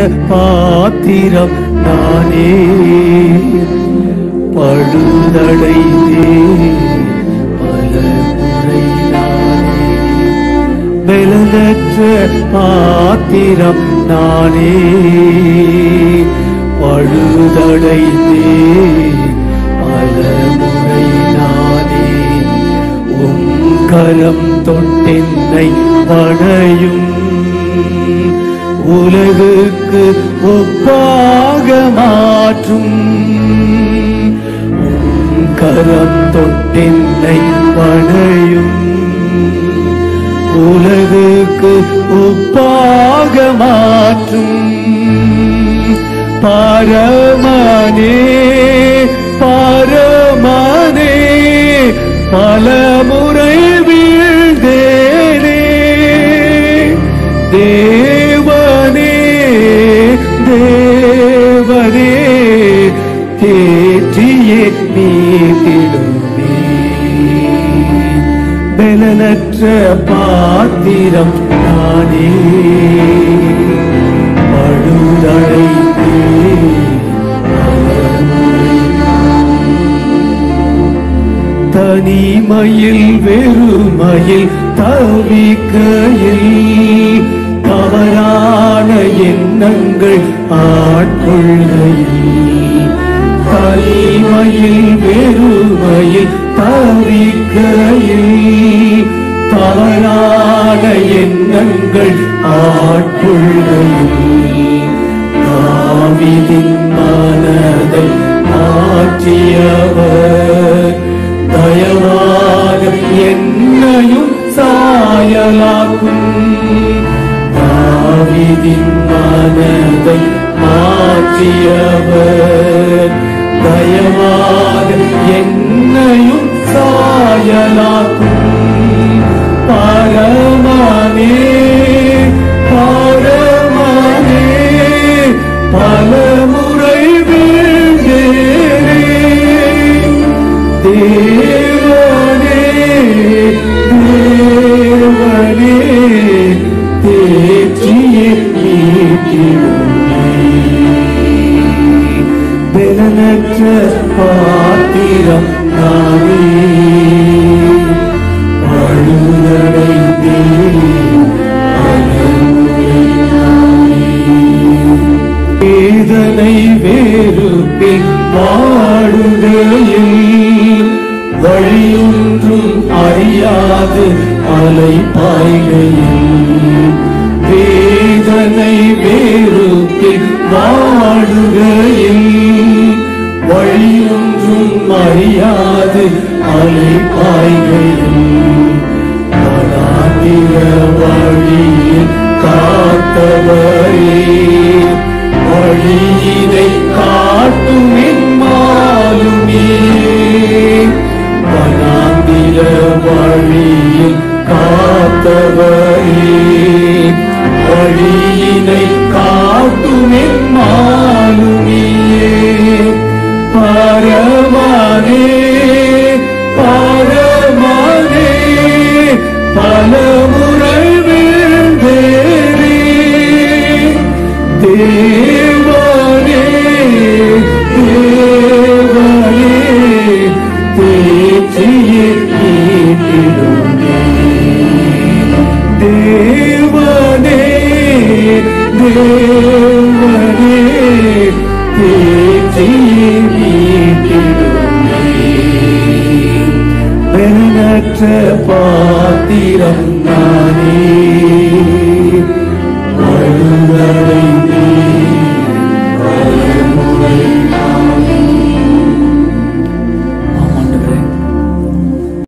பாத்திரம் நானே பழுதடைந்தே பல முறை நானே பலனற்ற பாத்திரம் நானே பழுதடைந்தே பல முறை நானே உம் கரம் தொட்டென்னை படையும் உலகுக்கு ஒப்பாக மாற்றும் உம் கரம் தொட்டென்னை படையும் உலகுக்கு ஒப்பாக மாற்றும் பரமனே பரமனே பல முறை வீழ்ந்தேனே தேவனே தேவனே தேற்றியே நீட்டிடுமே பலனற்ற பாத்திரம் நானே பழுதடைந்தே தனிமையில் வெறுமையில் தவிக்கையில் தவறான எண்ணங்கள் ஆட்கொள்கையில் தனிமையில் வெறுமையில் தவிக்கையில் தவறான எண்ணங்கள் ஆட்கொள்கையில் தாவிதின் மனதை மாற்றியவர் தயவாக என்னையும் சாயலாக்கும் தாவிதின் மனதை மாற்றியவர் தயவாக என்னையும் சாயலாக்கும் பரமனே பரமனே பலமுறை வீழ்ந்தேனே தேவனே தேவனே தேற்றியே நீக்கிடுமே பலனற்ற பாத்திரம் நானே பழுதடைந்தே வேதனை வேறுபில் வாடுகையில் வழியொன்றும் அறியாது அலை பாய்கையில் வேதனை வேறுபில் வாடுகையில் வழியொன்றும் அறியாது அலை பாய்கையில் வனாந்திர வழியில் காத்தவரே வழியினை காட்டும் எம்மாலுமே வனாந்திர வழியில் காத்தவரே வழியினை காட்டும் எம்மாலுமே பரமானே பரமானே பலமுறை வீழ்ந்தேனே தேவனே தேவனே தேற்றியே நீட்டிடுமே தேவனே தேவனே தேற்றியே நீட்டிடுமே பெருநற்ற பாத்திரம் நானே பழுதடைந்தே